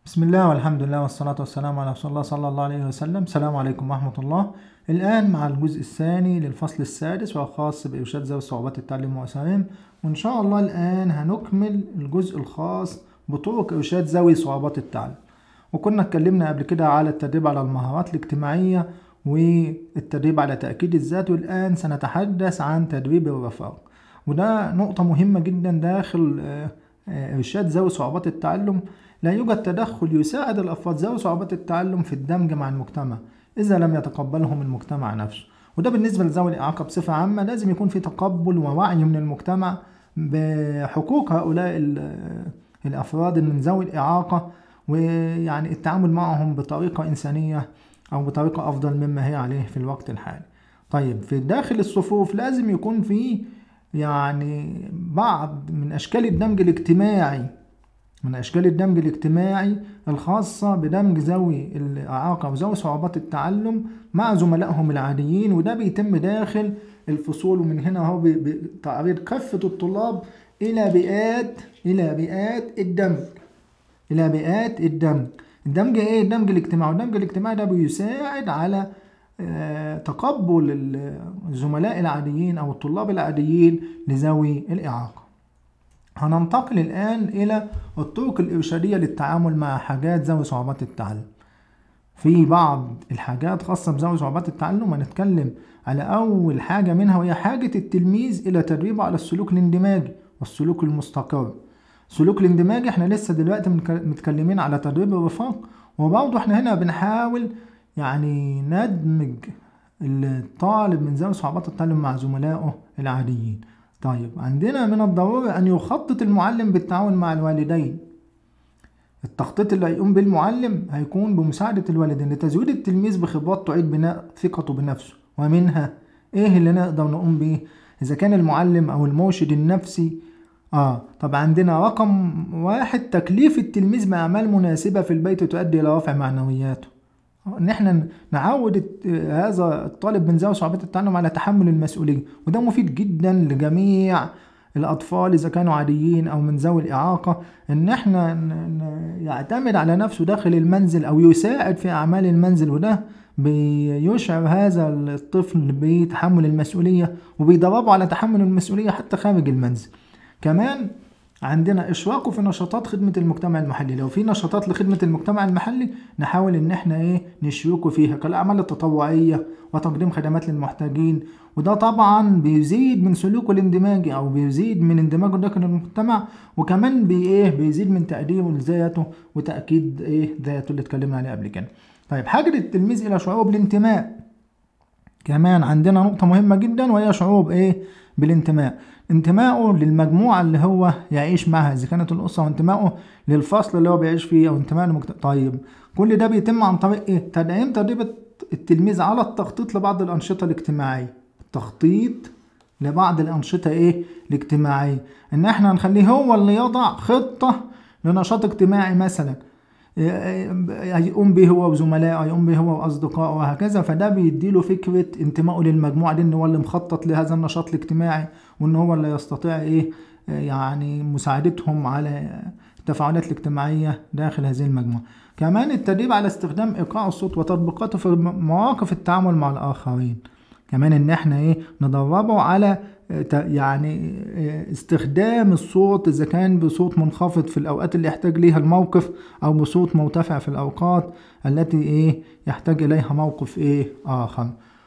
بسم الله والحمد لله والصلاة والسلام على رسول الله صلى الله عليه وسلم السلام عليكم ورحمة الله الآن مع الجزء الثاني للفصل السادس وهو خاص بإرشاد ذوي صعوبات التعلم وأسامهم وإن شاء الله الآن هنكمل الجزء الخاص بطرق إرشاد ذوي صعوبات التعلم وكنا اتكلمنا قبل كده على التدريب على المهارات الاجتماعية والتدريب على تأكيد الذات والآن سنتحدث عن تدريب الرفاق وده نقطة مهمة جدا داخل آه، آه، إرشاد ذوي صعوبات التعلم لا يوجد تدخل يساعد الأفراد ذوي صعوبات التعلم في الدمج مع المجتمع إذا لم يتقبلهم المجتمع نفسه وده بالنسبة لذوي الإعاقة بصفة عامة لازم يكون في تقبل ووعي من المجتمع بحقوق هؤلاء ال- الأفراد من ذوي الإعاقة ويعني التعامل معهم بطريقة إنسانية أو بطريقة أفضل مما هي عليه في الوقت الحالي طيب في داخل الصفوف لازم يكون في يعني بعض من أشكال الدمج الاجتماعي من أشكال الدمج الاجتماعي الخاصة بدمج ذوي الإعاقة وذوي صعوبات التعلم مع زملائهم العاديين وده بيتم داخل الفصول ومن هنا هو بي- بتعريض كافة الطلاب إلى بيئات إلى بيئات الدمج إلى بيئات الدمج الدمج إيه؟ الدمج الاجتماعي الدمج الاجتماعي ده بيساعد على آه، تقبل ال- الزملاء العاديين أو الطلاب العاديين لذوي الإعاقة هننتقل الآن إلى الطرق الإرشادية للتعامل مع حاجات ذوي صعوبات التعلم في بعض الحاجات خاصة بذوي صعوبات التعلم هنتكلم على أول حاجة منها وهي حاجة التلميذ إلى تدريبه على السلوك الاندماجي والسلوك المستقر السلوك الاندماجي احنا لسه دلوقتي متك- متكلمين على تدريب الرفاق وبرضه احنا هنا بنحاول يعني ندمج الطالب من ذوي صعوبات التعلم مع زملائه العاديين طيب عندنا من الضروري أن يخطط المعلم بالتعاون مع الوالدين التخطيط اللي هيقوم به المعلم هيكون بمساعدة الوالدين لتزويد التلميذ بخبرات تعيد بناء ثقته بنفسه ومنها ايه اللي نقدر نقوم بيه اذا كان المعلم او المرشد النفسي اه طب عندنا رقم واحد تكليف التلميذ بأعمال مناسبة في البيت تؤدي إلى رفع معنوياته ان احنا نعود الت- هذا الطالب من ذوي صعوبات التعلم على تحمل المسؤولية وده مفيد جدا لجميع الأطفال إذا كانوا عاديين أو من ذوي الإعاقة إن إحنا ن- ن- يعتمد على نفسه داخل المنزل أو يساعد في أعمال المنزل وده بيشعر هذا الطفل بتحمل المسؤولية وبيدربه على تحمل المسؤولية حتى خارج المنزل كمان عندنا إشراكه في نشاطات خدمة المجتمع المحلي لو في نشاطات لخدمة المجتمع المحلي نحاول إن إحنا إيه نشركه فيها كالأعمال التطوعية وتقديم خدمات للمحتاجين وده طبعا بيزيد من سلوكه الاندماجي أو بيزيد من اندماجه داخل المجتمع وكمان بي إيه بيزيد من تقديره لذاته وتأكيد إيه ذاته اللي اتكلمنا عليه قبل كده طيب حاجة التلميذ إلى شعوره بالانتماء كمان عندنا نقطة مهمة جدا وهي شعور بإيه؟ بالانتماء انتمائه للمجموعة اللي هو يعيش معها إذا كانت الأسرة وانتمائه للفصل اللي هو بيعيش فيه أو انتمائه لمجت... طيب كل ده بيتم عن طريق إيه؟ تدعيم تدريب التلميذ على التخطيط لبعض الأنشطة الاجتماعية التخطيط لبعض الأنشطة إيه؟ الاجتماعية إن إحنا نخليه هو اللي يضع خطة لنشاط اجتماعي مثلا هيقوم به هو وزملائه هيقوم به هو واصدقائه وهكذا فده بيديله فكره انتمائه للمجموعه دي ان هو اللي مخطط لهذا النشاط الاجتماعي وان هو اللي يستطيع ايه يعني مساعدتهم على التفاعلات الاجتماعيه داخل هذه المجموعه كمان التدريب على استخدام ايقاع الصوت وتطبيقاته في مواقف التعامل مع الاخرين كمان ان احنا ايه ندربه على ت- يعني آه، استخدام الصوت اذا كان بصوت منخفض في الاوقات اللي يحتاج ليها الموقف او بصوت مرتفع في الاوقات التي ايه يحتاج اليها موقف ايه اخر